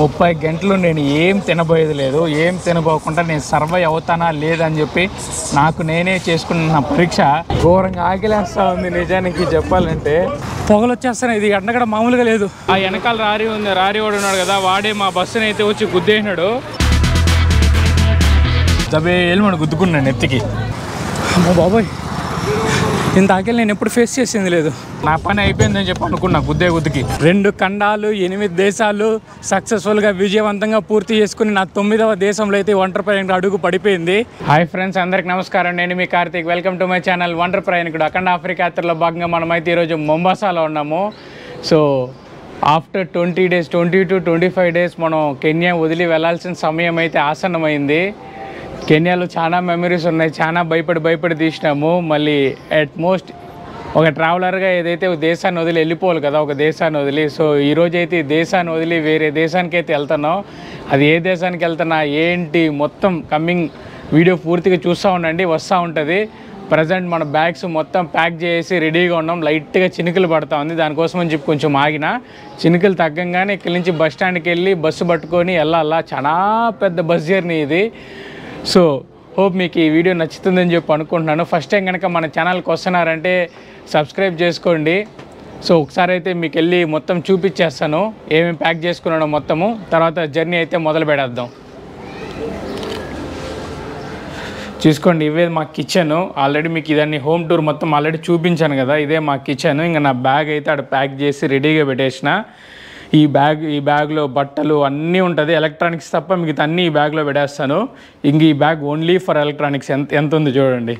ముప్పై గంటలు నేను ఏం తినబోయేది లేదు ఏం తినబోకుండా నేను సర్వై అవుతానా లేదని చెప్పి నాకు నేనే చేసుకున్న పరీక్ష ఘోరంగా ఆగిలేస్తా ఉంది నిజానికి చెప్పాలంటే పొగలు వచ్చేస్తున్నాయి ఇది ఎండగడ మామూలుగా లేదు ఆ వెనకాల రారి ఉంది రారి వాడు ఉన్నాడు కదా వాడే మా బస్సుని అయితే వచ్చి గుద్దేసినాడు దబే వెళ్ళి గుద్దుకున్నాను నెత్తికి అమ్మో బాబోయ్ ఇంత ఆకలి నేను ఎప్పుడు ఫేస్ చేసింది లేదు నా పని అయిపోయిందని చెప్పి అనుకున్నా గుద్దే గుద్దుకి రెండు ఖండాలు ఎనిమిది దేశాలు సక్సెస్ఫుల్గా విజయవంతంగా పూర్తి చేసుకుని నా తొమ్మిదవ దేశంలో అయితే ఒంటరి ప్రయాణికుడు అడుగు పడిపోయింది హాయ్ ఫ్రెండ్స్ అందరికి నమస్కారం నేను మీ Karthik welcome to my channel ఒంటరి ప్రయాణికుడు అఖండ ఆఫ్రికా యాత్రలో భాగంగా మనమైతే ఈరోజు మొంబాసాలో ఉన్నాము so after twenty days twenty two twenty five days మనం కెన్యా వదిలి వెళ్ళాల్సిన సమయం అయితే ఆసన్నమైంది కెన్యాలో చాలా మెమరీస్ ఉన్నాయి చాలా భయపడి భయపడి తీసినాము మళ్ళీ అట్ మోస్ట్ ఒక ట్రావెలర్గా ఏదైతే ఒక దేశాన్ని వదిలి వెళ్ళిపోవాలి కదా ఒక దేశాన్ని వదిలి సో ఈరోజు అయితే ఈ దేశాన్ని వదిలి వేరే దేశానికి అయితే వెళ్తున్నాం అది ఏ దేశానికి వెళ్తున్నా ఏంటి మొత్తం కమ్మింగ్ వీడియో పూర్తిగా చూస్తూ ఉండండి వస్తూ ఉంటుంది ప్రజెంట్ మన బ్యాగ్స్ మొత్తం ప్యాక్ చేసి రెడీగా ఉన్నాం లైట్గా చినుకులు పడతా ఉంది దానికోసం అని చెప్పి కొంచెం ఆగిన చినుకులు తగ్గంగానే ఇక్కడి నుంచి బస్ స్టాండ్కి వెళ్ళి బస్సు పట్టుకొని వెళ్ళాలా చాలా పెద్ద బస్ జర్నీ ఇది సో హోప్ మీకు ఈ వీడియో నచ్చుతుందని చెప్పి అనుకుంటున్నాను ఫస్ట్ టైం కనుక మన ఛానల్కి వస్తున్నారంటే సబ్స్క్రైబ్ చేసుకోండి సో ఒకసారి అయితే మీకు వెళ్ళి మొత్తం చూపించేస్తాను ఏమేమి ప్యాక్ చేసుకున్నాడో మొత్తము తర్వాత జర్నీ అయితే మొదలు పెడేద్దాం చూసుకోండి ఇవే మా కిచెన్ ఆల్రెడీ మీకు ఇదాన్ని హోమ్ టూర్ మొత్తం ఆల్రెడీ చూపించాను కదా ఇదే మా కిచెన్ ఇంకా నా బ్యాగ్ అయితే అక్కడ ప్యాక్ చేసి రెడీగా పెట్టేసిన ఈ బ్యాగ్ ఈ బ్యాగ్లో బట్టలు అన్నీ ఉంటుంది ఎలక్ట్రానిక్స్ తప్ప మిగతా అన్నీ ఈ బ్యాగ్లో పెట్టేస్తాను ఇంక ఈ బ్యాగ్ ఓన్లీ ఫర్ ఎలక్ట్రానిక్స్ ఎంత ఎంత ఉంది చూడండి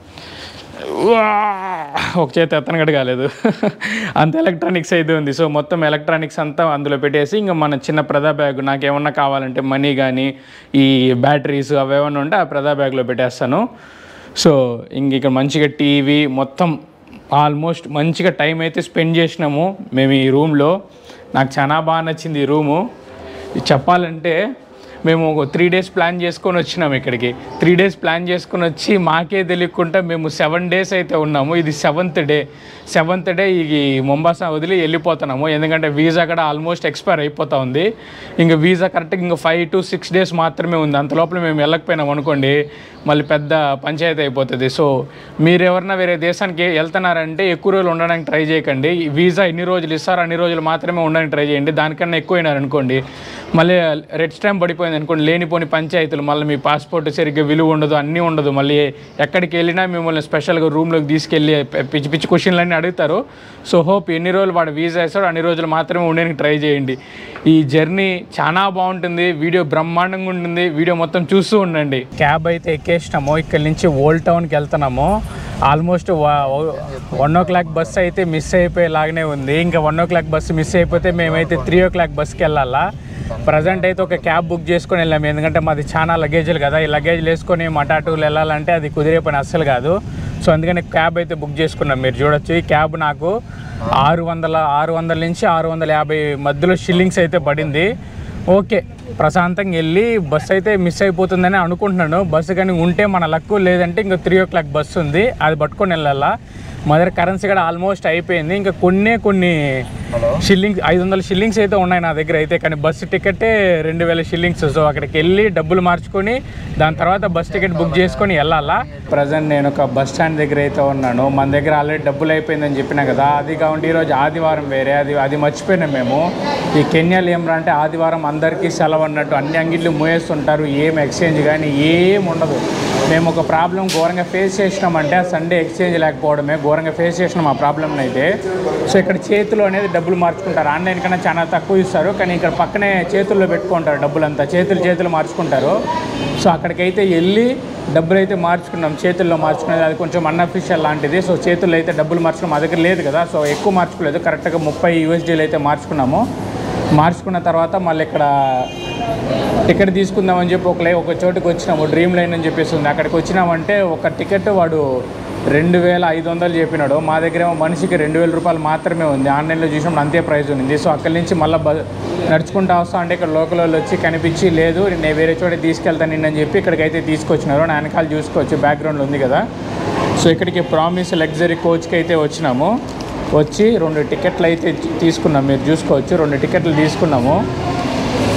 వా! ఒక చేతి ఎత్తనగడ కాలేదు అంత ఎలక్ట్రానిక్స్ అయితే ఉంది సో మొత్తం ఎలక్ట్రానిక్స్ అంతా అందులో పెట్టేసి ఇంకా మన చిన్న ప్రదా బ్యాగ్ నాకు ఏమన్నా కావాలంటే మనీ కానీ ఈ బ్యాటరీస్ అవి ఏమన్నా ఉంటే ఆ ప్రదా బ్యాగ్లో పెట్టేస్తాను సో ఇంక ఇక్కడ మంచిగా టీవీ మొత్తం ఆల్మోస్ట్ మంచిగా టైం అయితే స్పెండ్ చేసినాము మేము ఈ రూమ్లో నాకు చాలా బాగా నచ్చింది ఈ రూము ఇది చెప్పాలంటే మేము ఒక త్రీ డేస్ ప్లాన్ చేసుకొని వచ్చినాం ఇక్కడికి త్రీ డేస్ ప్లాన్ చేసుకొని వచ్చి మాకే తెలియకుండా మేము సెవెన్ డేస్ అయితే ఉన్నాము ఇది సెవెంత్ డే సెవెంత్ డే ఈ మొంబాసా వదిలి వెళ్ళిపోతున్నాము ఎందుకంటే వీసా కూడా ఆల్మోస్ట్ ఎక్స్పైర్ అయిపోతా ఉంది ఇంకా వీసా కరెక్ట్గా ఇంకా ఫైవ్ టు సిక్స్ డేస్ మాత్రమే ఉంది అంత లోపల మేము వెళ్ళకపోయినాం అనుకోండి మళ్ళీ పెద్ద పంచాయతీ అయిపోతుంది సో మీరు ఎవరన్నా వేరే దేశానికి వెళ్తున్నారంటే ఎక్కువ రోజులు ఉండడానికి ట్రై చేయకండి ఈ వీసా ఎన్ని రోజులు ఇస్తారో అన్ని రోజులు మాత్రమే ఉండడానికి ట్రై చేయండి దానికన్నా ఎక్కువ అనుకోండి మళ్ళీ రెడ్ స్టాంప్ పడిపోయింది అనుకోండి లేనిపోని పంచాయతీలు మళ్ళీ మీ పాస్పోర్ట్ సరిగ్గా విలువ ఉండదు అన్నీ ఉండదు మళ్ళీ ఎక్కడికి వెళ్ళినా మిమ్మల్ని స్పెషల్గా రూమ్లోకి తీసుకెళ్ళి పె- పిచ్చి పిచ్చి క్వశ్చన్లన్నీ అడుగుతారు సో హోప్ ఎన్ని రోజులు వాడు వీసా ఇస్తాడో అన్ని రోజులు మాత్రమే ఉండడానికి ట్రై చేయండి ఈ జర్నీ చాలా బాగుంటుంది వీడియో బ్రహ్మాండంగా ఉంటుంది వీడియో మొత్తం చూస్తూ ఉండండి క్యాబ్ అయితే ఎక్కేసినాము ఇక్కడ నుంచి ఓల్డ్ టౌన్కి వెళ్తున్నాము almost one o'clock bus అయితే మిస్ అయిపోయేలాగానే ఉంది ఇంకా one o'clock bus miss అయిపోతే మేమైతే త్రీ ఓ క్లాక్ బస్కి వెళ్ళాలా ప్రజెంట్ అయితే ఒక క్యాబ్ బుక్ చేసుకొని వెళ్ళాము ఎందుకంటే మాది చాలా లగేజ్లు కదా ఈ లగేజ్లు వేసుకొని మటాటూలు వెళ్ళాలంటే అది కుదిరే పని అస్సలు కాదు సో అందుకని క్యాబ్ అయితే బుక్ చేసుకున్నాం మీరు చూడొచ్చు ఈ క్యాబ్ నాకు ఆరు వందల ఆరు వందల నుంచి ఆరు వందల యాభై మధ్యలో షిల్లింగ్స్ అయితే పడింది ఓకే ప్రశాంతంగా వెళ్ళి బస్సు అయితే మిస్ అయిపోతుందని అనుకుంటున్నాను బస్సు కానీ ఉంటే మన లక్కు లేదంటే ఇంకా త్రీ ఓ క్లాక్ బస్సు ఉంది అది పట్టుకొని వెళ్ళాలా మా దగ్గర కరెన్సీ కూడా ఆల్మోస్ట్ అయిపోయింది ఇంకా కొన్నే కొన్ని షిల్లింగ్స్ ఐదు వందల షిల్లింగ్స్ అయితే ఉన్నాయి నా దగ్గర అయితే కానీ బస్సు టికెటే రెండు వేల షిల్లింగ్స్ సో అక్కడికి వెళ్ళి డబ్బులు మార్చుకొని దాని తర్వాత బస్ టికెట్ బుక్ చేసుకొని వెళ్ళాలా ప్రజెంట్ నేను ఒక బస్ స్టాండ్ దగ్గర అయితే ఉన్నాను మన దగ్గర ఆల్రెడీ డబ్బులు అయిపోయిందని చెప్పినా కదా అది కావండి ఈరోజు ఆదివారం వేరే అది అది మర్చిపోయినాం మేము ఈ కెన్యాలు ఏమరా అంటే ఆదివారం అందరికీ సెలవు అన్నట్టు అన్ని అంగిళ్ళు మూయేస్తుంటారు ఏం ఎక్స్చేంజ్ కానీ ఏం ఉండదు మేము ఒక ప్రాబ్లం ఘోరంగా ఫేస్ చేసినామంటే ఆ సండే ఎక్స్చేంజ్ లేకపోవడమే ఘోరంగా ఫేస్ చేసినాం ఆ ప్రాబ్లమ్ని అయితే సో ఇక్కడ చేతిలో అనేది డబ్బులు మార్చుకుంటారు ఆన్లైన్ కన్నా చాలా తక్కువ ఇస్తారు కానీ ఇక్కడ పక్కనే చేతుల్లో పెట్టుకుంటారు డబ్బులంతా చేతులు చేతులు మార్చుకుంటారు సో అక్కడికైతే వెళ్ళి డబ్బులు అయితే మార్చుకున్నాం చేతుల్లో మార్చుకునేది అది కొంచెం అన్అఫిషియల్ లాంటిది సో చేతుల్లో అయితే డబ్బులు మార్చుకున్నాం మా దగ్గర లేదు కదా సో ఎక్కువ మార్చుకోలేదు కరెక్ట్గా ముప్పై యూఎస్డీలు అయితే మార్చుకున్నాము మార్చుకున్న తర్వాత మళ్ళీ ఇక్కడ టికెట్ తీసుకుందామని చెప్పి ఒక లై- ఒక చోటుకి వచ్చినాము డ్రీమ్ లైన్ అని చెప్పేసి ఉంది అక్కడికి వచ్చినామంటే ఒక టికెట్ వాడు రెండు వేల ఐదు వందలు చెప్పినాడు మా దగ్గర ఏమో మనిషికి రెండు వేల రూపాయలు మాత్రమే ఉంది ఆన్లైన్లో చూసినప్పుడు అంతే ప్రైస్ ఉంది సో అక్కడి నుంచి మళ్ళీ బ నడుచుకుంటా వస్తా అంటే ఇక్కడ లోకల్ వాళ్ళు వచ్చి కనిపించి లేదు నేను వేరే చోట తీసుకెళ్తాను నిన్నని చెప్పి ఇక్కడికైతే తీసుకొచ్చినారు నా వెనకాల చూసుకోవచ్చు బ్యాక్గ్రౌండ్ ఉంది కదా సో ఇక్కడికి ప్రామిస్ లగ్జరీ కోచ్కి అయితే వచ్చినాము వచ్చి రెండు టికెట్లు అయితే తీసుకున్నాం మీరు చూసుకోవచ్చు రెండు టికెట్లు తీసుకున్నాము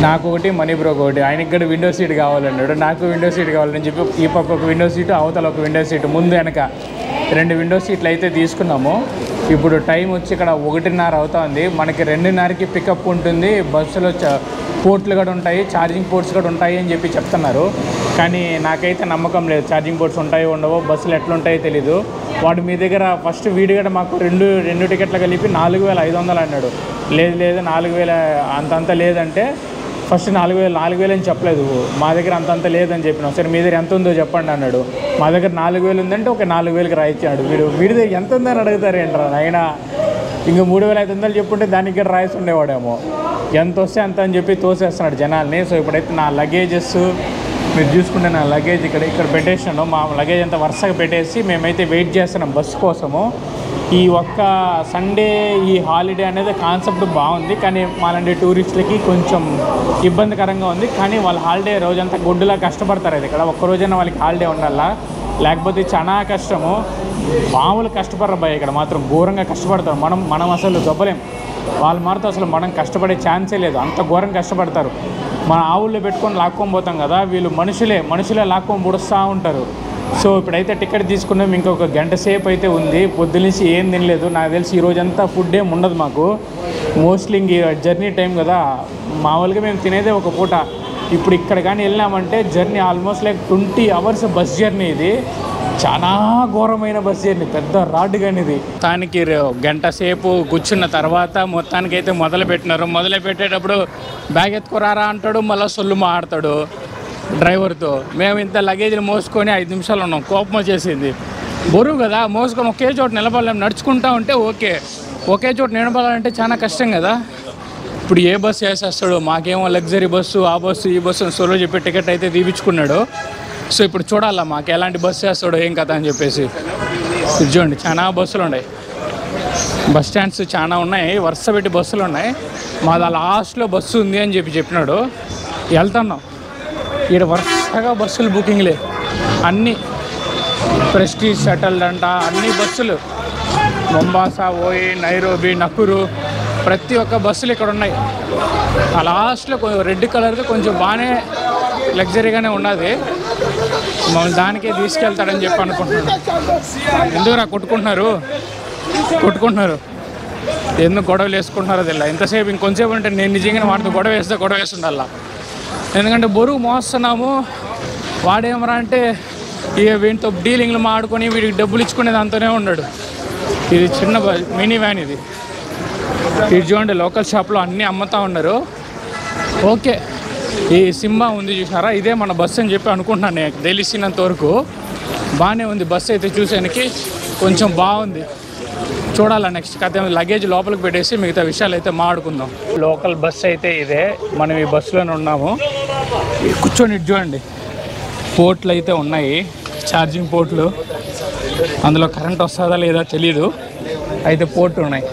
నాకు ఒకటి మనీ బ్రోక్ ఒకటి ఆయనకి కూడా విండో సీట్ కావాలన్నాడు నాకు విండో సీట్ కావాలని చెప్పి ఈ పక్క ఒక విండో సీటు అవతల ఒక విండో సీటు ముందు వెనక రెండు విండో సీట్లు అయితే తీసుకున్నాము ఇప్పుడు టైం వచ్చి ఇక్కడ ఒకటిన్నర అవుతుంది మనకి రెండున్నరకి పికప్ ఉంటుంది బస్సులో చ- పోర్ట్లు కూడా ఉంటాయి ఛార్జింగ్ పోర్ట్స్ కూడా ఉంటాయి అని చెప్పి చెప్తున్నారు కానీ నాకైతే నమ్మకం లేదు ఛార్జింగ్ పోర్ట్స్ ఉంటాయో ఉండవో బస్సులు ఎట్లుంటాయో తెలీదు వాడు మీ దగ్గర ఫస్ట్ వీడి కూడా మాకు రెండు రెండు టికెట్లు కలిపి నాలుగు వేల ఐదు వందలు అన్నాడు లేదు లేదు నాలుగు వేల అంతంత లేదంటే ఫస్ట్ నాలుగు వేలు నాలుగు వేలు అని చెప్పలేదు మా దగ్గర అంతంత లేదని చెప్పినాం సరే మీ దగ్గర ఎంత ఉందో చెప్పండి అన్నాడు మా దగ్గర నాలుగు వేలు ఉందంటే ఒక నాలుగు వేలకి రాయించాడు వీడు వీడి దగ్గర ఎంత ఉందని అడుగుతారు ఏంట్రా నాయన ఇంక మూడు వేల ఐదు వందలు చెప్పుంటే దానికి కూడా రాయిసి ఉండేవాడేమో ఎంత వస్తే అంత అని చెప్పి తోసేస్తున్నాడు జనాల్ని సో ఇప్పుడైతే నా లగేజెస్ మీరు చూసుకుంటే నా లగేజ్ ఇక్కడ ఇక్కడ పెట్టేసాను మా లగేజ్ అంతా వరుసగా పెట్టేసి మేమైతే వెయిట్ చేస్తున్నాం బస్సు కోసము ఈ ఒక్క సండే ఈ హాలిడే అనేది కాన్సెప్ట్ బాగుంది కానీ మాలాంటి టూరిస్టులకి కొంచెం ఇబ్బందికరంగా ఉంది కానీ వాళ్ళ హాలిడే రోజంతా గుడ్డులా కష్టపడతారు అది ఇక్కడ ఒక్క రోజైనా వాళ్ళకి హాలిడే ఉండాలా లేకపోతే చాలా కష్టము మామూలు కష్టపడరు భయ ఇక్కడ మాత్రం ఘోరంగా కష్టపడతారు మనం మనం అసలు దొబ్బలేం వాళ్ళు మారితే అసలు మనం కష్టపడే ఛాన్సే లేదు అంత ఘోరం కష్టపడతారు మన ఆవుల్లో పెట్టుకొని లాక్కొని పోతాం కదా వీళ్ళు మనుషులే మనుషులే లాక్కొని పుడుస్తూ ఉంటారు సో ఇప్పుడైతే టికెట్ తీసుకున్నాం ఇంకొక గంట సేపు అయితే ఉంది పొద్దున్నేసి ఏం తినలేదు నాకు తెలిసి ఈ రోజంతా ఫుడ్ ఏం ఉండదు మాకు మోస్ట్లీ ఇంక జర్నీ టైం కదా మామూలుగా మేము తినేదే ఒక పూట ఇప్పుడు ఇక్కడ కానీ వెళ్ళామంటే journey almost like twenty hours bus journey ఇది చాలా ఘోరమైన బస్ జర్నీ పెద్ద రాడ్ కానీ ఇది మొత్తానికి రే- గంట సేపు కూర్చున్న తర్వాత మొత్తానికి అయితే మొదలు పెట్టినారు మొదలు పెట్టేటప్పుడు బ్యాగ్ ఎత్తుకురారా అంటాడు మళ్ళీ సొల్లు మాడతాడు డ్రైవర్తో మేము ఇంత లగేజ్ని మోసుకొని ఐదు నిమిషాలు ఉన్నాం కోపం వచ్చేసింది బరువు కదా మోసుకొని ఒకే చోట నిలబడలేం నడుచుకుంటా ఉంటే ఓకే ఒకే చోట నిలబడాలంటే చాలా కష్టం కదా ఇప్పుడు ఏ బస్సు వేసేస్తాడు మాకేమో లగ్జరీ బస్సు ఆ బస్సు ఈ బస్సు అని సొలో చెప్పి టికెట్ అయితే తీపించుకున్నాడు సో ఇప్పుడు చూడాలా మాకు ఎలాంటి బస్సు వేస్తాడో ఏం కథ అని చెప్పేసి ఇది చూడండి చాలా బస్సులు ఉన్నాయి బస్ స్టాండ్స్ చాలా ఉన్నాయి వరుస పెట్టి బస్సులు ఉన్నాయి మాది లాస్ట్లో బస్సు ఉంది అని చెప్పి చెప్పినాడు వెళ్తున్నాం ఇక్కడ వరుసగా బస్సులు బుకింగ్లే అన్నీ ప్రెస్టీజ్ షటల్ అంట అన్ని బస్సులు మొంబాసా ఓయి నైరోబి నకురు ప్రతి ఒక్క బస్సులు ఇక్కడ ఉన్నాయి ఆ లాస్ట్లో కొంచెం రెడ్ కలర్ది కొంచెం బాగానే లగ్జరీగానే ఉన్నది మమ్మల్ని దానికే తీసుకెళ్తాడని చెప్పి అనుకుంటున్నాను ఎందుకురా కొట్టుకుంటున్నారు కొట్టుకుంటున్నారు ఎందుకు గొడవలు వేసుకుంటున్నారో తెలియదు ఎంతసేపు ఇంకొంచెంసేపు అంటే నేను నిజంగానే వాడితో గొడవ వేస్తే గొడవ వేస్తుండాలా ఎందుకంటే బరువు మోస్తున్నాము వాడేమరా అంటే ఇక వీటితో డీలింగ్లు మాడుకొని వీడికి డబ్బులు ఇచ్చుకునే దాంతోనే ఉన్నాడు ఇది చిన్న బ- మినీ వ్యాన్ ఇది ఇది చూడండి లోకల్ షాప్లో అన్నీ అమ్ముతా ఉన్నారు ఓకే ఈ సింబా ఉంది చూసారా ఇదే మన బస్సు అని చెప్పి అనుకుంటున్నాను నేను తెలిసినంత వరకు బాగానే ఉంది బస్సు అయితే చూసానికి కొంచెం బాగుంది చూడాలా నెక్స్ట్ కథ లగేజ్ లోపలికి పెట్టేసి మిగతా విషయాలు అయితే మాట్లాడుకుందాం లోకల్ బస్ అయితే ఇదే మనం ఈ బస్సులోనే ఉన్నాము కూర్చొని ఇటు చూడండి పోర్ట్లు అయితే ఉన్నాయి ఛార్జింగ్ పోర్ట్లు అందులో కరెంట్ వస్తుందా లేదా తెలీదు అయితే పోర్ట్లు ఉన్నాయి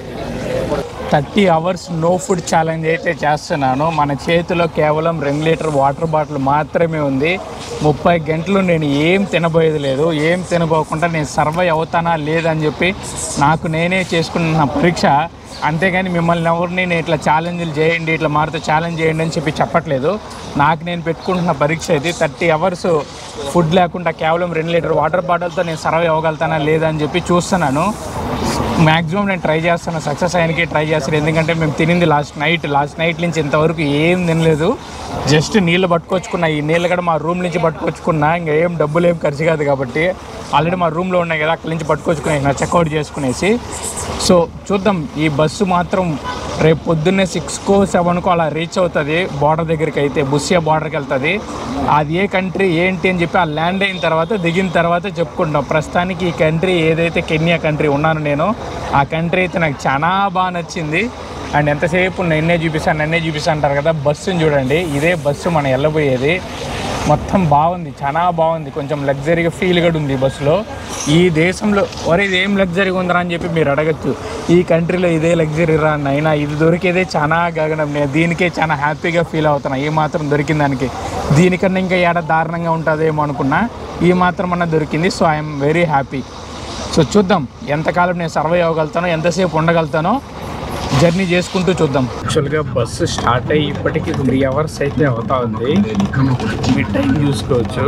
thirty hours no food challenge అయితే చేస్తున్నాను మన చేతిలో కేవలం రెండు లీటర్ వాటర్ బాటిల్ మాత్రమే ఉంది ముప్పై గంటలు నేను ఏం తినబోయేది లేదు ఏం తినబోకుండా నేను సర్వై అవుతానా లేదని చెప్పి నాకు నేనే చేసుకున్న పరీక్ష అంతేగాని మిమ్మల్ని ఎవరిని నేను ఇట్లా ఛాలెంజ్లు చేయండి ఇట్లా మారితే ఛాలెంజ్ చేయండి అని చెప్పి చెప్పట్లేదు నాకు నేను పెట్టుకుంటున్న పరీక్ష ఇది థర్టీ అవర్స్ ఫుడ్ లేకుండా కేవలం రెండు లీటర్ వాటర్ బాటిల్తో నేను సర్వై అవ్వగలుగుతానా లేదా అని చెప్పి చూస్తున్నాను మ్యాక్సిమం నేను ట్రై చేస్తాను సక్సెస్ అయ్యానికి ట్రై చేస్తాను ఎందుకంటే మేము తినింది లాస్ట్ నైట్ లాస్ట్ నైట్ నుంచి ఇంతవరకు ఏం తినలేదు జస్ట్ నీళ్ళు పట్టుకొచ్చుకున్నా ఈ నీళ్ళు కూడా మా రూమ్ నుంచి పట్టుకొచ్చుకున్నా ఇంకా ఏం డబ్బులు ఏం ఖర్చు కాదు కాబట్టి ఆల్రెడీ మా రూమ్లో ఉన్నాయి కదా అక్కడి నుంచి పట్టుకొచ్చుకునేసి నా చెక్అవుట్ చేసుకునేసి సో చూద్దాం ఈ బస్సు మాత్రం రేపు పొద్దున్నే సిక్స్కో సెవెన్కో అలా రీచ్ అవుతుంది బార్డర్ దగ్గరికి అయితే బుస్సియా బార్డర్కి వెళ్తుంది అది ఏ కంట్రీ ఏంటి అని చెప్పి ఆ ల్యాండ్ అయిన తర్వాత దిగిన తర్వాత చెప్పుకుంటాం ప్రస్తుతానికి ఈ కంట్రీ ఏదైతే కెన్యా కంట్రీ ఉన్నాను నేను ఆ కంట్రీ అయితే నాకు చాలా బాగా నచ్చింది అండ్ ఎంతసేపు నిన్నే చూపిస్తాను నన్నే చూపిస్తాను అంటారు కదా బస్సుని చూడండి ఇదే బస్సు మనం వెళ్ళబోయేది మొత్తం బాగుంది చాలా బాగుంది కొంచెం లగ్జరీగా ఫీల్ కూడా ఉంది ఈ బస్సులో ఈ దేశంలో ఒరే ఇది ఏం లగ్జరీగా ఉందిరా అని చెప్పి మీరు అడగచ్చు ఈ కంట్రీలో ఇదే లగ్జరీ రా అయినా ఇది దొరికేదే చాలా గగనం నేను దీనికే చాలా హ్యాపీగా ఫీల్ అవుతున్నా ఈ మాత్రం దొరికిన దానికి దీనికన్నా ఇంకా ఏడ దారుణంగా ఉంటుందేమో అనుకున్నా ఈ మాత్రం అన్న దొరికింది so I'm very happy so చూద్దాం ఎంతకాలం నేను సర్వే అవ్వగలుగుతానో ఎంతసేపు ఉండగలుగుతానో జర్నీ చేసుకుంటూ చూద్దాం యాక్చువల్గా బస్సు స్టార్ట్ అయ్యి ఇప్పటికి త్రీ అవర్స్ అయితే అవుతా ఉంది మీ టైం చూసుకోవచ్చు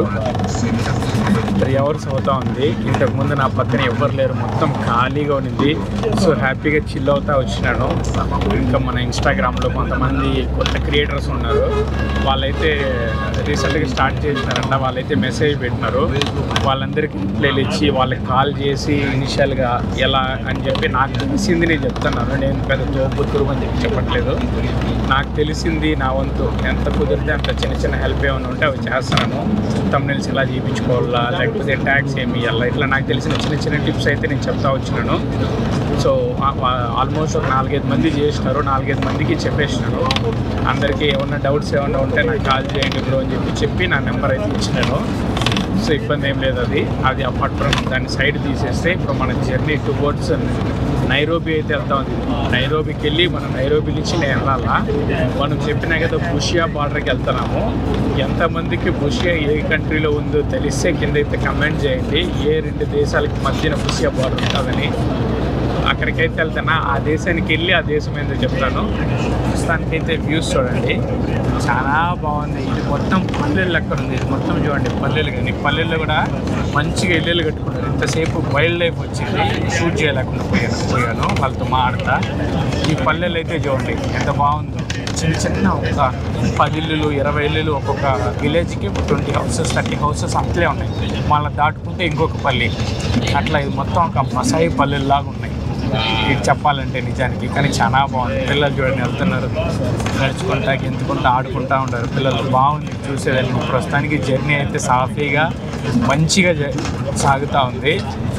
త్రీ అవర్స్ అవుతా ఉంది ఇంతకు ముందు నా పక్కన ఎవ్వరు లేరు మొత్తం ఖాళీగా ఉన్నింది సో హ్యాపీగా చిల్ అవుతా వచ్చినాను ఇంకా మన ఇన్స్టాగ్రామ్లో కొంతమంది కొత్త క్రియేటర్స్ ఉన్నారు వాళ్ళైతే రీసెంట్గా స్టార్ట్ చేసినారంట వాళ్ళైతే మెసేజ్ పెట్టినారు వాళ్ళందరికీ రిప్లైలు ఇచ్చి వాళ్ళకి కాల్ చేసి ఇనిషియల్గా ఎలా అని చెప్పి నాకు తెలిసింది నేను చెప్తున్నాను నేను పెద్ద తోపుతురు అని చెప్పి చెప్పట్లేదు నాకు తెలిసింది నా వంతు ఎంత కుదిరితే అంత చిన్న చిన్న హెల్ప్ ఏమైనా ఉంటే అవి చేస్తున్నాను తమ్నెల్స్ ఎలా చేయించుకోవాలా లేకపోతే ట్యాక్స్ ఏమి ఇవ్వాలా ఇట్లా నాకు తెలిసిన చిన్న చిన్న టిప్స్ అయితే నేను చెప్తా వచ్చినాను సో ఆల్మోస్ట్ ఒక నాలుగైదు మంది చేసినారు నాలుగైదు మందికి చెప్పేసినాను అందరికీ ఏమన్నా డౌట్స్ ఏమన్నా ఉంటే నాకు కాల్ చేయండి బ్రో అని చెప్పి చెప్పి నా నెంబర్ అయితే ఇచ్చినాను సో ఇబ్బంది ఏం లేదు అది అది అపార్ట్ ఫ్రమ్ దాన్ని సైడ్ తీసేస్తే ఇప్పుడు మన జర్నీ టువర్డ్స్ నైరోబీ అయితే వెళ్తా ఉంది నైరోబీకి వెళ్ళి మనం నైరోబీ నుంచి నేను వెళ్ళాలా మనం చెప్పినా కదా బుషియా బార్డర్కి వెళ్తున్నాము ఎంతమందికి బుషియా ఏ కంట్రీలో ఉందో తెలిస్తే కింద అయితే కమెంట్ చేయండి ఏ రెండు దేశాలకి మధ్యన బుషియా బార్డర్ ఉంటుందని అక్కడికైతే వెళ్తానా ఆ దేశానికి వెళ్ళి ఆ దేశం ఏందో చెప్తాను ప్రస్తుతానికైతే వ్యూస్ చూడండి చాలా బాగుంది ఇది మొత్తం పల్లెలు లెక్క ఉంది ఇది మొత్తం చూడండి పల్లెలు కానీ పల్లెల్లో కూడా మంచిగా ఇల్లు కట్టుకున్నారు ఇంతసేపు వైల్డ్ లైఫ్ వచ్చింది షూట్ చేయలేకుండా పోయాను పోయాను వాళ్ళతో మాడతా ఈ పల్లెలు అయితే చూడండి ఎంత బాగుందో చిన్న చిన్న ఒక పది ఇల్లులు ఇరవై ఇల్లులు ఒక్కొక్క విలేజ్కి ట్వంటీ హౌసెస్ థర్టీ హౌసెస్ అట్లే ఉన్నాయి మళ్ళీ దాటుకుంటే ఇంకొక పల్లి అట్లా ఇది మొత్తం ఒక మసాయి పల్లెల్లాగా ఉన్నాయి ఇది చెప్పాలంటే నిజానికి కానీ చాలా బాగుంది పిల్లలు చూడండి వెళ్తున్నారు నడుచుకుంటా గెంతుకుంటా ఆడుకుంటా ఉంటారు పిల్లలు బాగుంది చూసేదాన్ని ప్రస్తుతానికి జర్నీ అయితే సాఫీగా మంచిగా జ- సాగుతూ ఉంది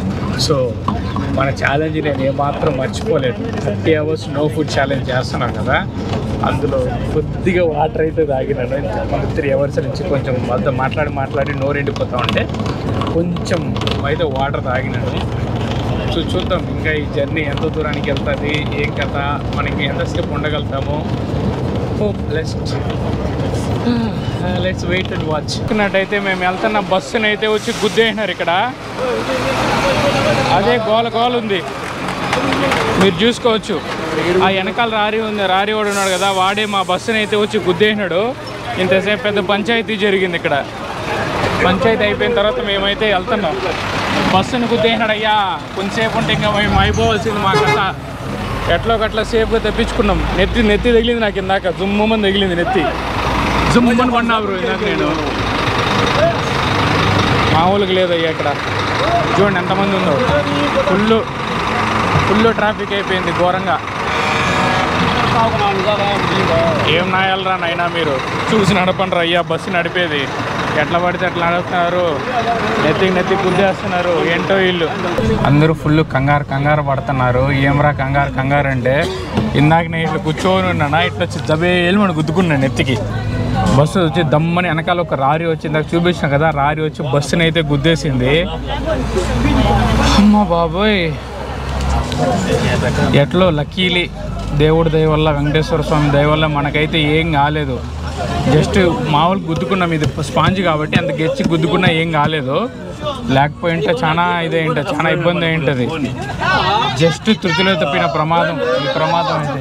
సో మన ఛాలెంజ్ నేను ఏమాత్రం మర్చిపోలేదు thirty hours no food challenge చేస్తున్నాం కదా అందులో కొద్దిగా వాటర్ అయితే తాగినాను ఇంతకుముందు త్రీ అవర్స్ నుంచి కొంచెం వాళ్ళతో మాట్లాడి మాట్లాడి నోరు ఎండిపోతా ఉంటే కొంచెం అయితే వాటర్ తాగినాను సో చూద్దాం ఇంకా ఈ జర్నీ ఎంత దూరానికి వెళ్తుంది ఏం కథ మనకి ఎంతసేపు ఉండగలుగుతాము let's let's wait and watch చూసుకున్నట్టయితే మేము వెళ్తున్న బస్సుని అయితే వచ్చి గుద్దేసినారు ఇక్కడ అదే గోల గోల ఉంది మీరు చూసుకోవచ్చు ఆ వెనకాల రారి ఉంది రారి వాడు ఉన్నాడు కదా వాడే మా బస్సుని అయితే వచ్చి గుద్దేసినాడు ఇంతసేపు పెద్ద పంచాయతీ జరిగింది ఇక్కడ పంచాయతీ అయిపోయిన తర్వాత మేమైతే వెళ్తున్నాం బస్సును గుద్దేసినాడు అయ్యా కొంచెంసేపు ఉంటే ఇంకా మేము అయిపోవాల్సింది మా కథ ఎట్లో గట్లా సేఫ్గా తెప్పించుకున్నాం నెత్తి నెత్తి తగిలింది నాకు ఇందాక జుమ్మని తగిలింది నెత్తి జుమ్మని పడినా బ్రో ఇందాక నేను మామూలుగా లేదయ్యా ఇక్కడ చూడండి ఎంతమంది ఉందో ఫుల్ ఫుల్ ట్రాఫిక్ అయిపోయింది ఘోరంగా ఏం నాయాలరా నైనా మీరు చూసి నడపండి అయ్యా బస్సు నడిపేది ఎట్లా పడితే అట్లా నడుపుతున్నారు నెత్తికి నెత్తి గుద్దేస్తున్నారు ఏంటో వీళ్ళు అందరూ ఫుల్ కంగారు కంగారు పడుతున్నారు ఏమరా కంగారు కంగారు అంటే ఇందాక నేను ఇట్లా కూర్చొని ఉన్నానా ఇట్లా వచ్చి జబేలు మనం గుద్దుకున్నాను నెత్తికి బస్సు వచ్చి దమ్మని వెనకాల ఒక రారి వచ్చి ఇందాక చూపించిన కదా రారి వచ్చి బస్సుని అయితే గుద్దేసింది అమ్మ బాబోయ్ ఎట్లో లక్కీలీ దేవుడి దయ వల్ల వెంకటేశ్వర స్వామి దయ వల్ల మనకైతే ఏం కాలేదు జస్ట్ మామూలు గుద్దుకున్నాం ఇది స్పాంజ్ కాబట్టి అంత గెచ్చి గుద్దుకున్నా ఏం కాలేదు లేకపోయింటే చాలా ఇదే ఏంటో చాలా ఇబ్బంది అయి ఉంటుంది జస్ట్ తృతిలో తప్పిన ప్రమాదం ఈ ప్రమాదం అయితే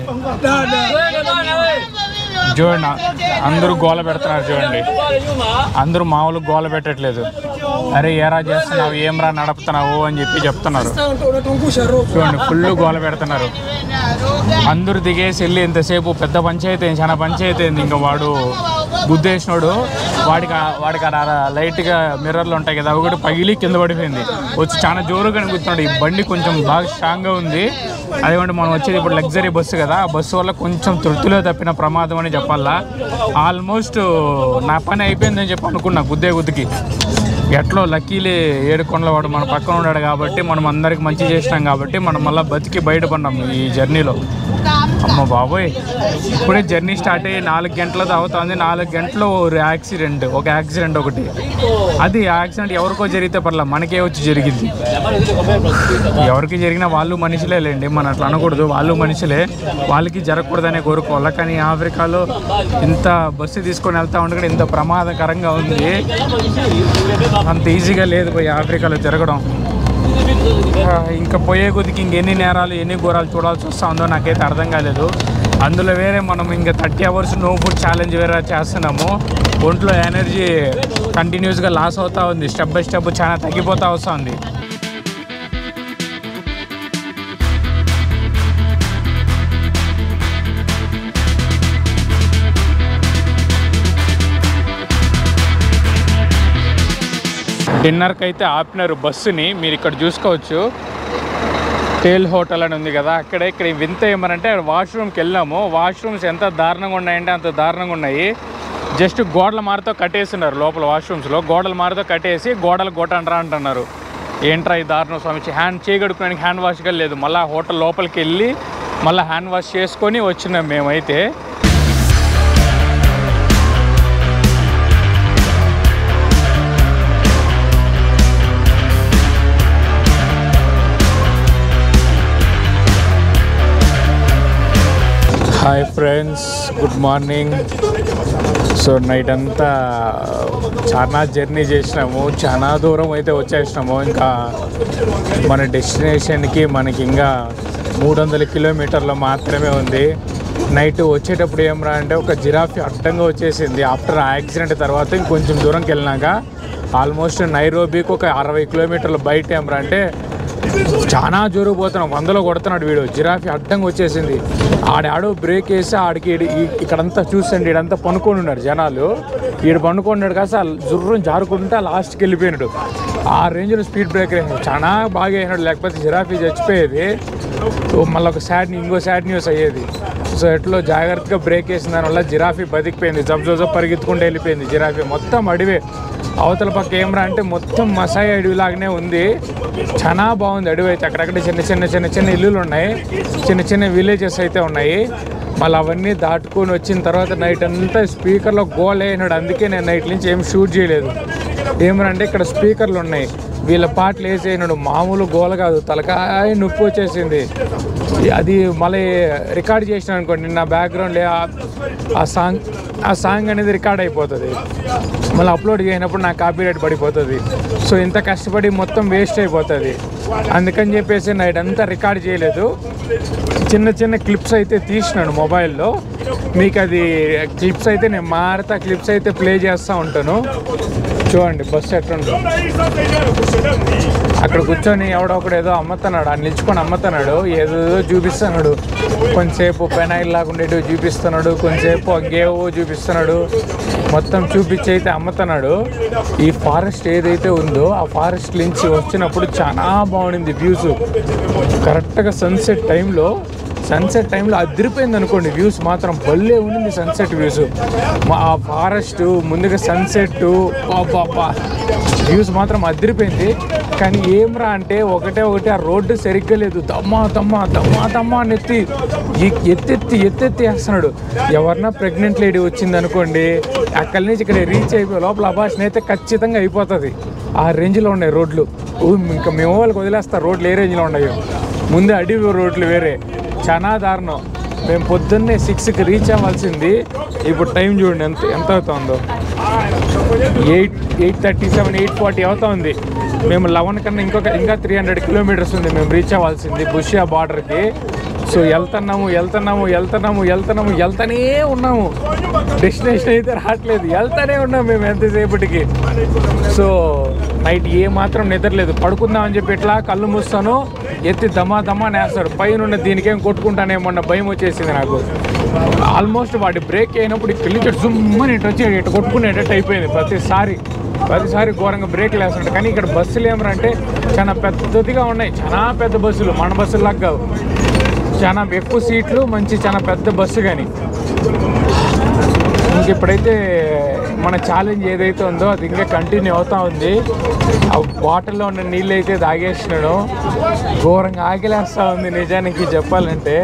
చూడండి అందరూ గోల పెడుతున్నారు చూడండి అందరూ మామూలు గోల పెట్టట్లేదు అరే ఏరా చేస్తున్నావు ఏం రా నడుపుతున్నావు అని చెప్పి చెప్తున్నారు చూడండి ఫుల్ గోల పెడుతున్నారు అందరూ దిగేసి వెళ్ళి ఎంతసేపు పెద్ద పంచాయతీ అయింది, చాలా పంచాయతీ అయింది ఇంకా వాడు గుద్దేసినోడు వాడికి ఆ- వాడికి ఆడ లైట్గా మిర్రర్లు ఉంటాయి కదా అవి కూడా పగిలి కింద పడిపోయింది వచ్చి చాలా జోరుగా కనుకుతున్నాడు ఈ బండి కొంచెం బాగా స్ట్రాంగ్గా ఉంది అదేమంటే మనం వచ్చేది ఇప్పుడు లగ్జరీ బస్సు కదా ఆ బస్సు వల్ల కొంచెం తృప్తిలో తప్పిన ప్రమాదం అని చెప్పాలా ఆల్మోస్ట్ నా పని అయిపోయిందని చెప్పి అనుకున్నా గుద్దే గుద్దుకి ఎట్లో లక్కీలే ఏడుకొండల వాడు మన పక్కన ఉన్నాడు కాబట్టి మనం అందరికి మంచి చేసినాం కాబట్టి మనం మళ్ళీ బతికి బయటపడినాం ఈ జర్నీలో అమ్మ బాబోయ్ ఇప్పుడే జర్నీ స్టార్ట్ అయ్యి నాలుగు గంటలతో అవుతుంది నాలుగు గంటలు ఒక యాక్సిడెంట్ ఒక యాక్సిడెంట్ ఒకటి అది యాక్సిడెంట్ ఎవరికో జరిగితే పర్లా మనకే వచ్చి జరిగింది ఎవరికి జరిగినా వాళ్ళు మనుషులే లేండి మనం అట్లా అనకూడదు వాళ్ళు మనుషులే వాళ్ళకి జరగకూడదనే కోరుకోవాలి కానీ ఆఫ్రికాలో ఇంత బస్సు తీసుకొని వెళ్తా ఉండగా ఇంత ప్రమాదకరంగా ఉంది అంత ఈజీగా లేదు పోయి ఆఫ్రికాలో తిరగడం ఆ, ఇంకా పోయే కొద్దికి ఇంకెన్ని నేరాలు ఎన్ని ఘోరాలు చూడాల్సి వస్తా ఉందో నాకైతే అర్థం కాలేదు అందులో వేరే మనం ఇంకా thirty hours no food challenge వేరే చేస్తున్నాము ఒంట్లో ఎనర్జీ కంటిన్యూస్గా లాస్ అవుతా ఉంది స్టెప్ బై స్టెప్ చాలా తగ్గిపోతా వస్తూ ఉంది డిన్నర్కి అయితే ఆపినారు బస్సుని మీరు ఇక్కడ చూసుకోవచ్చు టేల్ హోటల్ అని ఉంది కదా అక్కడ ఇక్కడ ఈ వింత ఏమనంటే వాష్రూమ్కి వెళ్ళాము వాష్రూమ్స్ ఎంత దారుణంగా ఉన్నాయంటే అంత దారుణంగా ఉన్నాయి జస్ట్ గోడల మారితో కట్టేస్తున్నారు లోపల వాష్రూమ్స్లో గోడల మారితో కట్టేసి గోడలు గొట్టండ్రా అంటున్నారు ఏంట్రా ఈ దారుణం స్వామి హ్యాండ్ చేయగడుకోవడానికి హ్యాండ్ వాష్గా లేదు మళ్ళీ హోటల్ లోపలికి వెళ్ళి మళ్ళీ హ్యాండ్ వాష్ చేసుకొని వచ్చినాం మేమైతే hi friends good morning so night అంతా చాలా జర్నీ చేసినాము చాలా దూరం అయితే వచ్చేసినాము ఇంకా మన డెస్టినేషన్కి మనకి ఇంకా మూడు వందల కిలోమీటర్లు మాత్రమే ఉంది నైట్ వచ్చేటప్పుడు ఏమరా అంటే ఒక జిరాఫీ అడ్డంగా వచ్చేసింది ఆఫ్టర్ యాక్సిడెంట్ తర్వాత ఇంకొంచెం దూరంకి వెళ్ళినాక ఆల్మోస్ట్ నైరోబీకి ఒక అరవై కిలోమీటర్లు బయట ఏమరా అంటే చాలా జోరుకు పోతున్నాం వందలో కొడుతున్నాడు వీడు జిరాఫీ అడ్డంగా వచ్చేసింది ఆడాడో బ్రేక్ వేసి ఆడికి ఈడు- ఈ- ఇక్కడంతా చూసండి ఈడంతా పనుకొని ఉన్నాడు జనాలు ఈడు పనుకున్నాడు కాస్త జుర్రం జారుకుంటే లాస్ట్కి వెళ్ళిపోయినాడు ఆ రేంజ్లో స్పీడ్ బ్రేక్ వేసాడు చాలా బాగా అయినాడు లేకపోతే జిరాఫీ చచ్చిపోయేది సో మళ్ళీ ఒక సాడ్ ఇంకో సాడ్ న్యూస్ అయ్యేది సో ఎట్లో జాగ్రత్తగా బ్రేక్ వేసిన దానివల్ల జిరాఫీ బతికిపోయింది జబ్ జబ్ పరిగెత్తుకుంటూ వెళ్ళిపోయింది జిరాఫీ మొత్తం అడివే అవతల పక్క ఏమరా అంటే మొత్తం మసాయి అడవిలాగానే ఉంది చాలా బాగుంది అడవి అయితే అక్కడక్కడ చిన్న చిన్న చిన్న చిన్న ఇల్లులు ఉన్నాయి చిన్న చిన్న విలేజెస్ అయితే ఉన్నాయి మళ్ళీ అవన్నీ దాటుకొని వచ్చిన తర్వాత నైట్ అంతా స్పీకర్లో గోల్ అయినాడు అందుకే నేను నైట్ నుంచి ఏం షూట్ చేయలేదు ఏమనంటే ఇక్కడ స్పీకర్లు ఉన్నాయి వీళ్ళ పాటలు వేసేయనాడు మామూలు గోల కాదు తలకాయ నొప్పి వచ్చేసింది అది మళ్ళీ రికార్డ్ చేసిన అనుకోండి నా బ్యాక్గ్రౌండ్ ఆ సాంగ్ ఆ సాంగ్ అనేది రికార్డ్ అయిపోతుంది మళ్ళీ అప్లోడ్ చేయనప్పుడు నాకు కాపీ రైట్ పడిపోతుంది సో ఇంత కష్టపడి మొత్తం వేస్ట్ అయిపోతుంది అందుకని చెప్పేసి నైట్ అంతా రికార్డ్ చేయలేదు చిన్న చిన్న క్లిప్స్ అయితే తీసినాను మొబైల్లో మీకు అది క్లిప్స్ అయితే నేను మారుతా క్లిప్స్ అయితే ప్లే చేస్తూ ఉంటాను చూడండి బస్సు ఎట్లుంటుంది అక్కడ కూర్చొని ఎవడో ఒకడు ఏదో అమ్ముతున్నాడు ఆ నిల్చుకొని అమ్ముతున్నాడు ఏదో చూపిస్తున్నాడు కొంచెంసేపు పెనాయిల్ లాగా ఉండేటివి చూపిస్తున్నాడు కొంచెంసేపు అంగేవో చూపిస్తున్నాడు మొత్తం చూపించి అయితే అమ్ముతున్నాడు ఈ ఫారెస్ట్ ఏదైతే ఉందో ఆ ఫారెస్ట్ నుంచి వచ్చినప్పుడు చాలా బాగుండింది వ్యూస్ కరెక్ట్గా సన్సెట్ టైంలో సన్సెట్ టైంలో అదిరిపోయింది అనుకోండి వ్యూస్ మాత్రం భలే ఉండింది సన్సెట్ వ్యూస్ మా ఆ ఫారెస్ట్ ముందుగా సన్సెట్ పాపా వ్యూస్ మాత్రం అదిరిపోయింది కానీ ఏమ్రా అంటే ఒకటే ఒకటి ఆ రోడ్డు సరిగ్గా లేదు దమ్మా దమ్మా దమ్మా దమ్మా అని ఎత్తి ఎ- ఎత్తెత్తి ఎత్తెత్తి వేస్తున్నాడు ఎవరన్నా ప్రెగ్నెంట్ లేడీ వచ్చింది అనుకోండి అక్కడి నుంచి ఇక్కడ రీచ్ అయిపోయి లోపల అభాషణ అయితే ఖచ్చితంగా అయిపోతుంది ఆ రేంజ్లో ఉన్నాయి రోడ్లు ఊ, ఇంకా మేము వాళ్ళకి వదిలేస్తారు రోడ్లు ఏ రేంజ్లో ఉన్నాయో ముందే అడవి రోడ్లు వేరే చాలా దారుణం మేము పొద్దున్నే సిక్స్కి రీచ్ అవ్వాల్సింది ఇప్పుడు టైం చూడండి ఎంత ఎంత అవుతుందో eight eight thirty seven eight forty అవుతుంది మేము లెవెన్ కన్నా ఇంకొక ఇంకా త్రీ హండ్రెడ్ కిలోమీటర్స్ ఉంది మేము రీచ్ అవ్వాల్సింది బుషియా బార్డర్కి సో వెళ్తున్నాము వెళ్తున్నాము వెళ్తున్నాము వెళ్తున్నాము వెళ్తానే ఉన్నాము డెస్టినేషన్ అయితే రావట్లేదు వెళ్తానే ఉన్నాము మేము ఎంతసేపటికి సో నైట్ ఏ మాత్రం నిద్రలేదు పడుకుందామని చెప్పి ఇట్లా కళ్ళు మూస్తాను ఎత్తి దమా దమా నేస్తాడు పైన ఉన్న దీనికేం కొట్టుకుంటానేమన్న భయం వచ్చేసింది నాకు ఆల్మోస్ట్ వాడి బ్రేక్ అయినప్పుడు ఇక్కడ నుంచి జుమ్మని ఇటు వచ్చి ఇటు కొట్టుకునేటట్టు అయిపోయింది ప్రతిసారి ప్రతిసారి ఘోరంగా బ్రేక్లు వేస్తున్నాడు కానీ ఇక్కడ బస్సులు ఏమరంటే చాలా పెద్దదిగా ఉన్నాయి చాలా పెద్ద బస్సులు మన బస్సులాగా కావు చాలా ఎక్కువ సీట్లు మంచి చాలా పెద్ద బస్సు కానీ ఇంక ఇప్పుడైతే మన ఛాలెంజ్ ఏదైతే ఉందో అది ఇంకా కంటిన్యూ అవుతా ఉంది ఆ బాటిల్లో ఉన్న నీళ్ళు అయితే తాగేసినాడు ఘోరంగా ఆగిలేస్తా ఉంది నిజానికి చెప్పాలంటే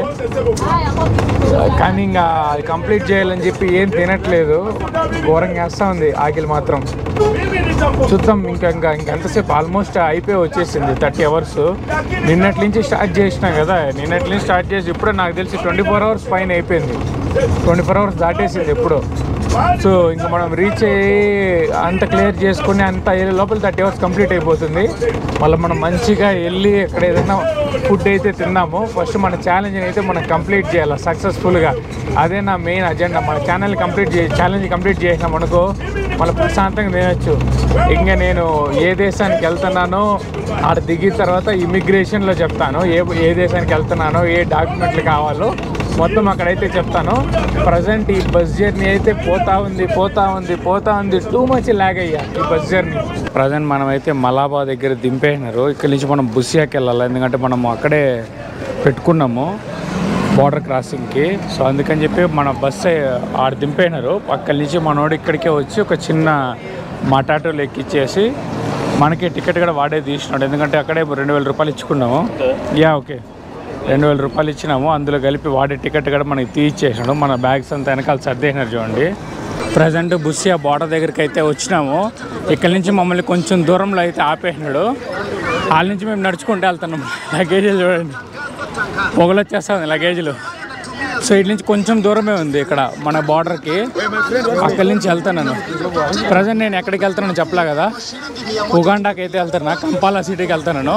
కానీ ఇంకా అది కంప్లీట్ చేయాలని చెప్పి ఏం తినట్లేదు ఘోరంగా వేస్తూ ఉంది ఆకిలి మాత్రం చూద్దాం ఇంకా ఇంకా ఇంకెంతసేపు ఆల్మోస్ట్ అయిపోయి వచ్చేసింది థర్టీ అవర్స్ నిన్నటి నుంచి స్టార్ట్ చేసినాం కదా నిన్నటి నుంచి స్టార్ట్ చేసి ఇప్పుడు నాకు తెలిసి ట్వంటీ ఫోర్ అవర్స్ పైన అయిపోయింది ట్వంటీ ఫోర్ అవర్స్ దాటేసింది ఎప్పుడు సో ఇంకా మనం రీచ్ అయ్యి అంత క్లియర్ చేసుకుని అంత వెళ్ళే లోపల థర్టీ అవర్స్ కంప్లీట్ అయిపోతుంది మళ్ళీ మనం మంచిగా వెళ్ళి అక్కడ ఏదైనా ఫుడ్ అయితే తిన్నాము ఫస్ట్ మన ఛాలెంజ్ అయితే మనం కంప్లీట్ చేయాలి సక్సెస్ఫుల్గా అదే నా మెయిన్ అజెండా మన ఛానల్ కంప్లీట్ చే ఛాలెంజ్ కంప్లీట్ చేసినాం అనుకో మళ్ళీ ప్రశాంతంగా తినచ్చు ఇంకా నేను ఏ దేశానికి వెళ్తున్నానో ఆడ దిగిన తర్వాత ఇమిగ్రేషన్లో చెప్తాను ఏ ఏ దేశానికి వెళ్తున్నానో ఏ డాక్యుమెంట్లు కావాలో మొత్తం అక్కడైతే చెప్తాను ప్రజెంట్ ఈ బస్ జర్నీ అయితే పోతా ఉంది పోతా ఉంది పోతా ఉంది టూ మచ్ లాగ్ అయ్యా ఈ బస్ జర్నీ ప్రజెంట్ మనం అయితే మలాబా దగ్గర దింపేసినారు ఇక్కడి నుంచి మనం బుసియాకి వెళ్ళాలి ఎందుకంటే మనం అక్కడే పెట్టుకున్నాము బార్డర్ క్రాసింగ్కి సో అందుకని చెప్పి మన బస్ ఆడ దింపేసినారు అక్కడి నుంచి మనోడు ఇక్కడికే వచ్చి ఒక చిన్న మటాటోలు ఎక్కిచ్చేసి మనకి టికెట్ కూడా వాడే తీసినాడు ఎందుకంటే అక్కడే రెండు వేల రూపాయలు ఇచ్చుకున్నాము యా ఓకే రెండు వేల రూపాయలు ఇచ్చినాము అందులో కలిపి వాడే టికెట్ కూడా మనకి తీయిచ్చేసినాడు మన బ్యాగ్స్ అంతా వెనకాల సర్దేసినారు చూడండి ప్రజెంట్ బుస్సియా బార్డర్ దగ్గరికి అయితే వచ్చినాము ఇక్కడ నుంచి మమ్మల్ని కొంచెం దూరంలో అయితే ఆపేసినాడు వాళ్ళ నుంచి మేము నడుచుకుంటూ వెళ్తున్నాం లగేజీలు చూడండి పొగలు వచ్చేస్తుంది లగేజీలు సో ఇటు నుంచి కొంచెం దూరమే ఉంది ఇక్కడ మన బార్డర్కి అక్కడి నుంచి వెళ్తాను ప్రజెంట్ నేను ఎక్కడికి వెళ్తున్నాను చెప్పలే కదా ఉగాండాకి అయితే వెళ్తున్నా కంపాలా సిటీకి వెళ్తాను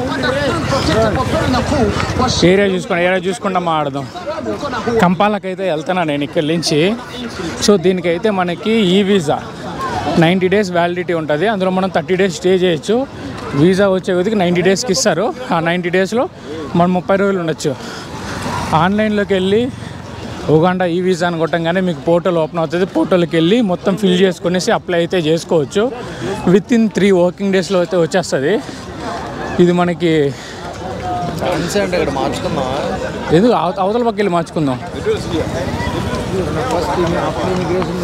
ఏరియా చూసుకుని ఏరియా చూసుకుంటా మాట్లాడదాం కంపాలకి అయితే వెళ్తున్నా నేను ఇక్కడి నుంచి సో దీనికైతే మనకి ఈ వీసా నైంటీ డేస్ వ్యాలిడిటీ ఉంటుంది అందులో మనం థర్టీ డేస్ స్టే చేయొచ్చు వీసా వచ్చే కొద్దికి నైంటీ డేస్కి ఇస్తారు ఆ నైంటీ డేస్లో మనం ముప్పై రోజులు ఉండొచ్చు ఆన్లైన్లోకి వెళ్ళి ఉగాండా ఈ వీసా అని కొట్టంగానే మీకు పోర్టల్ ఓపెన్ అవుతుంది పోర్టల్కి వెళ్ళి మొత్తం ఫిల్ చేసుకునేసి అప్లై అయితే చేసుకోవచ్చు విత్ ఇన్ త్రీ వర్కింగ్ డేస్లో అయితే వచ్చేస్తుంది ఇది మనకి అంతే అంటే ఇక్కడ మార్చుకుందాం ఏదో అవ- అవతల పక్క వెళ్ళి మార్చుకుందాం ఫస్ట్ ఆఫ్టర్ ఇమిగ్రేషన్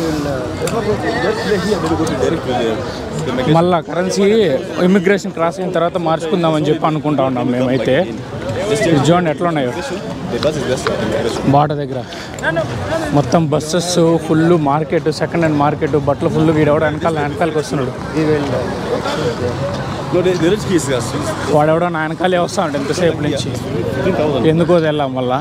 మళ్ళా కరెన్సీ ఇమిగ్రేషన్ క్రాస్ అయిన తర్వాత మార్చుకుందామని చెప్పి అనుకుంటా ఉన్నాం మేమైతే ఈ జోన్ ఎట్లా ఉన్నాయో బాట దగ్గర మొత్తం buses full market second hand market బట్టలు ఫుల్ వీడెవడ వెనకాల వెనకాలకి వస్తున్నాడు వాడెవడో నా వెనకాలే వస్తా ఉంటాడు ఎంతసేపు నుంచి ఎందుకో తెల్లాం వల్ల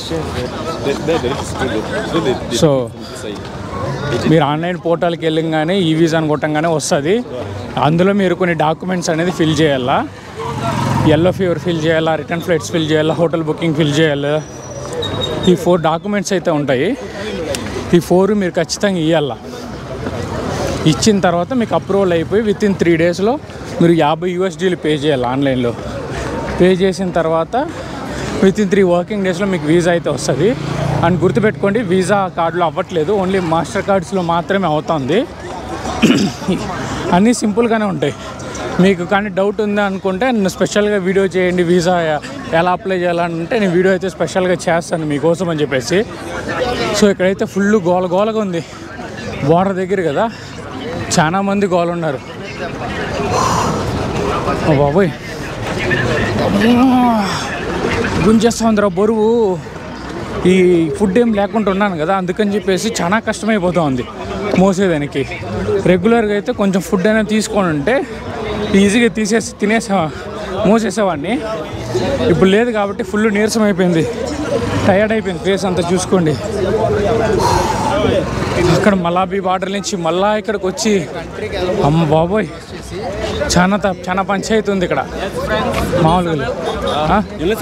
సో మీరు ఆన్లైన్ పోర్టల్కి వెళ్ళంగానే ఈ వీసాని కొట్టంగానే వస్తుంది అందులో మీరు కొన్ని డాక్యుమెంట్స్ అనేది ఫిల్ చేయాలా ఎల్లో ఫీవర్ ఫిల్ చేయాలా రిటర్న్ ఫ్లైట్స్ ఫిల్ చేయాలా హోటల్ బుకింగ్ ఫిల్ చేయాలా ఈ ఫోర్ డాక్యుమెంట్స్ అయితే ఉంటాయి ఈ ఫోర్ మీరు ఖచ్చితంగా ఇవ్వాలా ఇచ్చిన తర్వాత మీకు అప్రూవల్ అయిపోయి విత్ ఇన్ త్రీ డేస్లో మీరు యాభై యూఎస్డీలు పే చేయాలి ఆన్లైన్లో పే చేసిన తర్వాత విత్ ఇన్ త్రీ వర్కింగ్ డేస్లో మీకు వీసా అయితే వస్తుంది అండ్ గుర్తుపెట్టుకోండి వీసా కార్డులో అవ్వట్లేదు ఓన్లీ మాస్టర్ కార్డ్స్లో మాత్రమే అవుతుంది అన్నీ సింపుల్గానే ఉంటాయి మీకు కానీ డౌట్ ఉంది అనుకుంటే నేను స్పెషల్గా వీడియో చేయండి వీసా ఎలా అప్లై చేయాలంటే నేను వీడియో అయితే స్పెషల్గా చేస్తాను మీకోసం అని చెప్పేసి సో ఇక్కడైతే ఫుల్ గోల గోలగా ఉంది బోర్డర్ దగ్గర కదా చాలా మంది గోలు ఉన్నారు ఓ బాబోయ్ గుంజేస్తుందిరా బరువు ఈ ఫుడ్ ఏం లేకుండా ఉన్నాను కదా అందుకని చెప్పేసి చాలా కష్టమైపోతూ ఉంది మోసేదానికి రెగ్యులర్గా అయితే కొంచెం ఫుడ్ అనేది తీసుకొని ఉంటే ఈజీగా తీసేసి తినేసా మోసేసేవాడిని ఇప్పుడు లేదు కాబట్టి ఫుల్ నీరసం అయిపోయింది టయర్డ్ అయిపోయింది ఫేస్ అంతా చూసుకోండి అక్కడ మలాబీ బార్డర్ నుంచి మళ్ళా ఇక్కడికి వచ్చి అమ్మ బాబోయ్ చాలా త- చాలా పంచాయతీ ఉంది ఇక్కడ మామూలుగా ఆ?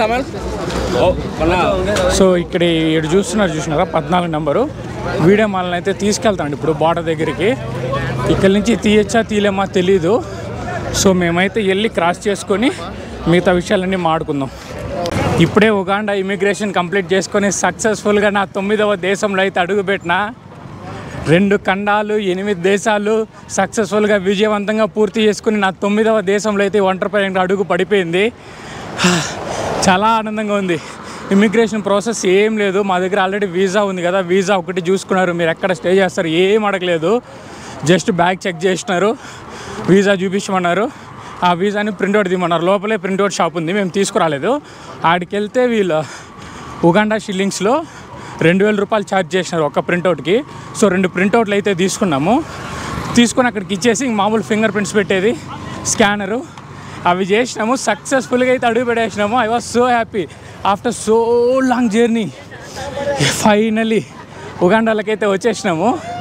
సో ఇక్కడ ఇక్కడ చూస్తున్నారు చూసినారా పద్నాలుగు నెంబరు వీడియో మనల్ని అయితే తీసుకెళ్తాండి ఇప్పుడు బార్డర్ దగ్గరికి ఇక్కడ నుంచి తీయచ్చా తీయలేమా తెలీదు సో మేమైతే వెళ్ళి క్రాస్ చేసుకొని మిగతా విషయాలన్నీ మాడుకుందాం ఇప్పుడే ఉగాండా ఇమిగ్రేషన్ కంప్లీట్ చేసుకొని సక్సెస్ఫుల్గా నా తొమ్మిదవ దేశంలో అయితే అడుగుపెట్టినా రెండు ఖండాలు ఎనిమిది దేశాలు సక్సెస్ఫుల్గా విజయవంతంగా పూర్తి చేసుకుని నా తొమ్మిదవ దేశంలో అయితే ఒంటరి ప్రయాణం అడుగు పడిపోయింది చాలా ఆనందంగా ఉంది ఇమిగ్రేషన్ ప్రాసెస్ ఏం లేదు మా దగ్గర ఆల్రెడీ వీసా ఉంది కదా వీసా ఒకటి చూసుకున్నారు మీరు ఎక్కడ స్టే చేస్తారు ఏం అడగలేదు జస్ట్ బ్యాగ్ చెక్ చేసినారు వీసా చూపించమన్నారు ఆ వీసాని ప్రింట్అవుట్ తీయమన్నారు లోపలే ప్రింట్అవుట్ షాప్ ఉంది మేము తీసుకురాలేదు ఆడికి వెళ్తే వీళ్ళు ఉగాండా షిల్లింగ్స్లో రెండు వేల రూపాయలు ఛార్జ్ చేసినారు ఒక ప్రింట్అవుట్కి సో రెండు ప్రింట్అవుట్లు అయితే తీసుకున్నాము తీసుకొని అక్కడికి ఇచ్చేసి ఇంక మామూలు ఫింగర్ ప్రింట్స్ పెట్టేది స్కానరు అవి చేసినాము సక్సెస్ఫుల్గా అయితే అడుగు పెట్టేసినాము I was so happy after so long journey finally ఉగాండాలకైతే వచ్చేసినాము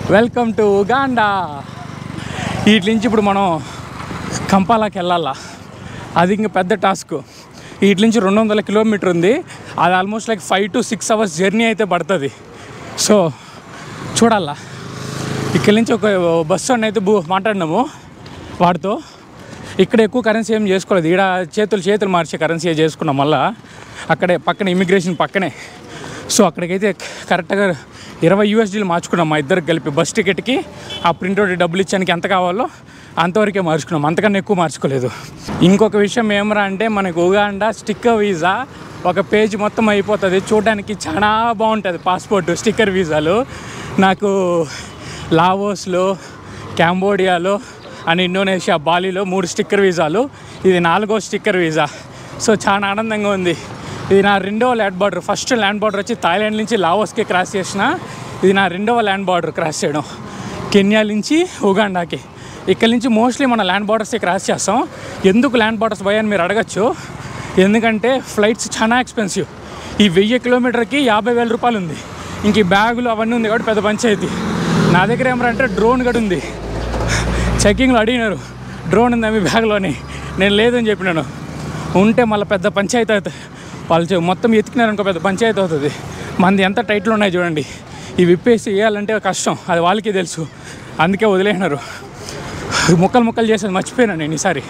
వెల్కమ్ టు ఉగాండా వీటి నుంచి ఇప్పుడు మనం కంపాలాకి వెళ్ళాలా అది ఇంక పెద్ద టాస్క్ వీటి నుంచి రెండు వందల కిలోమీటర్ ఉంది అది almost like five to six hours journey అయితే పడుతుంది సో చూడాలా ఇక్కడి నుంచి ఒక బస్సు అని అయితే బూ మాట్లాడినాము వాడితో ఇక్కడ ఎక్కువ కరెన్సీ ఏం చేసుకోలేదు ఈడ చేతులు చేతులు మార్చే కరెన్సీ చేసుకున్నాం మళ్ళా అక్కడే పక్కన ఇమిగ్రేషన్ పక్కనే సో అక్కడికైతే కరెక్ట్గా ఇరవై యూఎస్డీలు మార్చుకున్నాం మా ఇద్దరికి కలిపి బస్ టికెట్కి ఆ ప్రింట్అవుట్ డబ్బులు ఇచ్చానికి ఎంత కావాలో అంతవరకే మార్చుకున్నాం అంతకన్నా ఎక్కువ మార్చుకోలేదు ఇంకొక విషయం ఏమరా అంటే మనకు ఉగాండా స్టిక్కర్ వీసా ఒక పేజ్ మొత్తం అయిపోతుంది చూడడానికి చాలా బాగుంటుంది పాస్పోర్ట్ స్టిక్కర్ వీసాలు నాకు లావోస్లో కాంబోడియాలో అండ్ ఇండోనేషియా బాలీలో మూడు స్టిక్కర్ వీసాలు ఇది నాలుగో స్టిక్కర్ వీసా సో చాలా ఆనందంగా ఉంది ఇది నా రెండవ land border first land border వచ్చి థాయిలాండ్ నుంచి లావోస్కి క్రాస్ చేసిన ఇది నా రెండవ ల్యాండ్ బార్డర్ క్రాస్ చేయడం కెన్యా నుంచి ఉగాండాకి ఇక్కడ నుంచి మోస్ట్లీ మన ల్యాండ్ బార్డర్స్ క్రాస్ చేస్తాం ఎందుకు ల్యాండ్ బార్డర్స్ పోయి అని మీరు అడగచ్చు ఎందుకంటే ఫ్లైట్స్ చాలా ఎక్స్పెన్సివ్ ఈ వెయ్యి కిలోమీటర్కి యాభై వేల రూపాయలు ఉంది ఇంక ఈ బ్యాగులు అవన్నీ ఉంది కాబట్టి పెద్ద పంచాయతీ నా దగ్గర ఏమరంటే డ్రోన్ కూడా ఉంది చెకింగ్లో అడిగినారు డ్రోన్ ఉందా మీ బ్యాగ్లోని నేను లేదని చెప్పినాను ఉంటే మళ్ళీ పెద్ద పంచాయతీ అవుతుంది వాళ్ళు చె- మొత్తం ఎతికినారు అనుకో పెద్ద పంచాయతీ అవుతుంది మంది ఎంత టైట్లో ఉన్నాయి చూడండి ఇవి విప్పేసి వేయాలంటే కష్టం అది వాళ్ళకి తెలుసు అందుకే వదిలేసినారు ముక్కలు ముక్కలు చేసేది మర్చిపోయినా నేను ఈసారి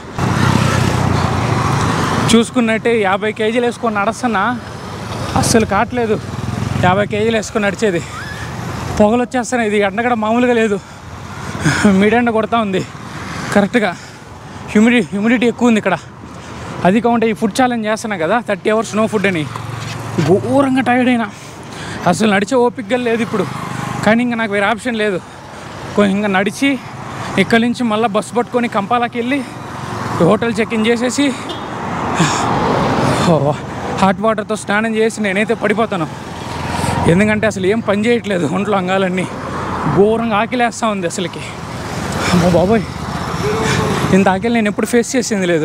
చూసుకున్నట్టే యాభై కేజీలు వేసుకొని నడుస్తున్నా అస్సలు కావట్లేదు యాభై కేజీలు వేసుకొని నడిచేది పొగలు వచ్చేస్తున్నాయి ఇది ఎండ కూడా మామూలుగా లేదు మిడండ కొడతా ఉంది కరెక్ట్గా హ్యూమిడి హ్యూమిడిటీ ఎక్కువ ఉంది ఇక్కడ అది కాకుండా ఈ ఫుడ్ ఛాలెంజ్ చేస్తున్నా కదా థర్టీ అవర్స్ నో ఫుడ్ అని ఘోరంగా టైర్డ్ అయినా అసలు నడిచే ఓపికగా లేదు ఇప్పుడు కానీ ఇంకా నాకు వేరే ఆప్షన్ లేదు కొంచెం ఇంకా నడిచి ఇక్కడి నుంచి మళ్ళీ బస్సు పట్టుకొని కంపాలాకి వెళ్ళి హోటల్ చెక్ ఇన్ చేసేసి హాట్ వాటర్తో స్నానం చేసి నేనైతే పడిపోతాను ఎందుకంటే అసలు ఏం పని చేయట్లేదు ఒంట్లో అంగాలన్నీ ఘోరంగా ఆకిలేస్తూ ఉంది అసలుకి అమ్మో బాబోయ్ ఇంత ఆకలి నేను ఎప్పుడు ఫేస్ చేసింది లేదు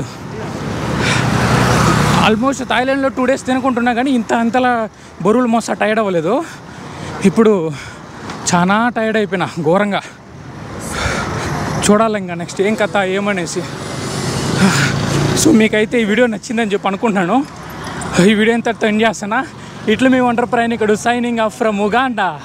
ఆల్మోస్ట్ థాయిలాండ్లో టూ డేస్ తినుకుంటున్నా కానీ ఇంత అంతలా బరువులు మోసా టైర్డ్ అవ్వలేదు ఇప్పుడు చాలా టైర్డ్ అయిపోయినా ఘోరంగా చూడాలి ఇంకా నెక్స్ట్ ఏం కథ ఏమనేసి సో మీకైతే ఈ వీడియో నచ్చిందని చెప్పి అనుకుంటున్నాను ఈ వీడియో ఎంత ఎండ్ చేస్తానా ఇట్లా మీ వంటర్ ప్రయాణికుడు సైనింగ్ ఆఫ్ ఫ్రమ్ ఉగాండా